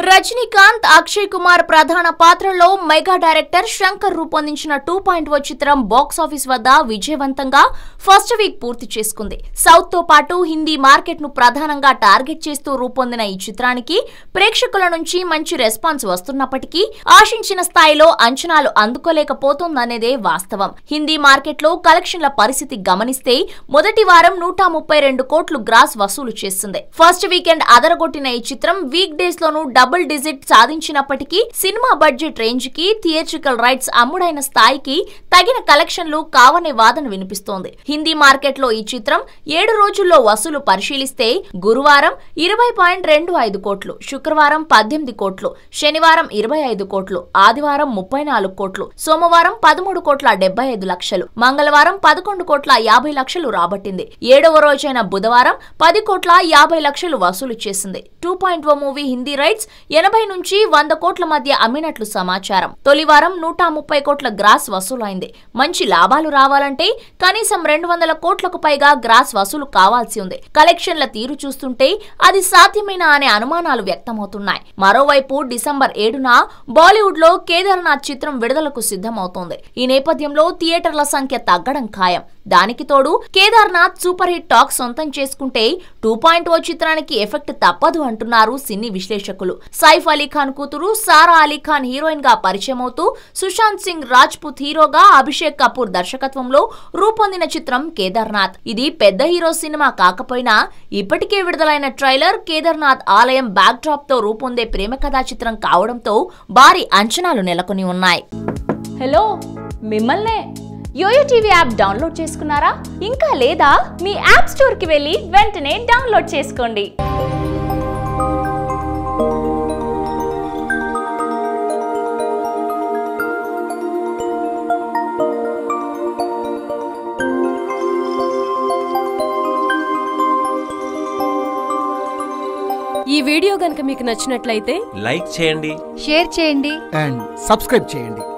రజనీకాంత్ అక్షయ్ కుమార్ ప్రధాన పాత్రలో mega director Shankar రూపొందించిన టూ పాయింట్ ఓ చిత్రం బాక్స్ ఆఫీస్ వద్ద విజయవంతంగా ఫస్ట్ వీక్ పూర్తి చేసుకుంది సౌత్ తో పాటు హిందీ మార్కెట్ ను ప్రధానంగా టార్గెట్ చేస్తూ రూపొందిన ఈ చిత్రానికి ప్రేక్షకుల నుంచి మంచి రెస్పాన్స్ వస్తున్నప్పటికీ ఆశించిన స్థాయిలో అంచనాలు అందుకోలేకపోతోందనేదే వాస్తవం హిందీ మార్కెట్ లో కలెక్షన్ల పరిస్థితి గమనిస్తే మొదటి వారం నూట ముప్పై రెండు కోట్లు గ్రాస్ వసూలు చేస్తుంది ఫస్ట్ వీకెండ్ అదరగొట్టిన ఈ చిత్రం వీక్ డేస్ లోనూ డబుల్ డిజిట్ సాధించినప్పటికీ సినిమా బడ్జెట్ రేంజ్ కి థియేట్రికల్ రైట్స్ అమ్ముడైన స్థాయికి తగిన కలెక్షన్లు కావనే వాదన వినిపిస్తోంది హిందీ మార్కెట్ లో ఈ చిత్రం ఏడు రోజుల్లో వసూలు పరిశీలిస్తే గురువారం ఇరవై పాయింట్ రెండు ఐదు కోట్లు శుక్రవారం పద్దెనిమిది కోట్లు శనివారం ఇరవై ఐదు కోట్లు ఆదివారం ముప్పై నాలుగు కోట్లు సోమవారం పదమూడు కోట్ల డెబ్బై ఐదు లక్షలు మంగళవారం పదకొండు కోట్ల యాభై లక్షలు రాబట్టింది ఏడవ రోజైన బుధవారం పది కోట్ల యాభై లక్షలు వసూలు చేసింది two point O movie Hindi rights ఎనభై నుంచి వంద కోట్ల మధ్య అమ్మినట్లు సమాచారం తొలి వారం నూట ముప్పై కోట్ల గ్రాస్ వసూలైంది మంచి లాభాలు రావాలంటే కనీసం రెండు వందల కోట్లకు పైగా గ్రాస్ వసూలు కావాల్సి ఉంది కలెక్షన్ల తీరు చూస్తుంటే అది సాధ్యమేనా అనే అనుమానాలు వ్యక్తమవుతున్నాయి మరోవైపు డిసెంబర్ ఏడున బాలీవుడ్ లో కేదార్నాథ్ చిత్రం విడుదలకు సిద్ధమవుతోంది ఈ నేపథ్యంలో థియేటర్ల సంఖ్య తగ్గడం ఖాయం దానికి తోడు కేదార్నాథ్ సూపర్ హిట్ టాక్ సొంతం చేసుకుంటే టూ పాయింట్ ఓ చిత్రానికి ఎఫెక్ట్ తప్పదు అంటున్నారు సినీ విశ్లేషకులు సైఫ్ అలీ ఖాన్ కూతురు సారా అలీ ఖాన్ హీరోయిన్ గా పరిచయం అవుతూ సుశాంత్ సింగ్ రాజ్పుత్ హీరోగా అభిషేక్ కపూర్ దర్శకత్వంలో రూపొందిన చిత్రం కేదార్నాథ్ ఇది పెద్ద హీరో సినిమా కాకపోయినా ఇప్పటికే విడుదలైన ట్రైలర్ కేదార్నాథ్ ఆలయం బ్యాక్ డ్రాప్ తో రూపొందే ప్రేమ కథా చిత్రం కావడంతో భారీ అంచనాలు నెలకొని ఉన్నాయి హలో మిమ్మల్నే యోయో టీవీ యాప్ డౌన్లోడ్ చేసుకున్నారా ఇంకా లేదా మీ యాప్ స్టోర్కి వెళ్ళి వెంటనే డౌన్లోడ్ చేసుకోండి ఈ వీడియో గనుక మీకు నచ్చినట్లయితే లైక్ చేయండి షేర్ చేయండి అండ్ సబ్స్క్రైబ్ చేయండి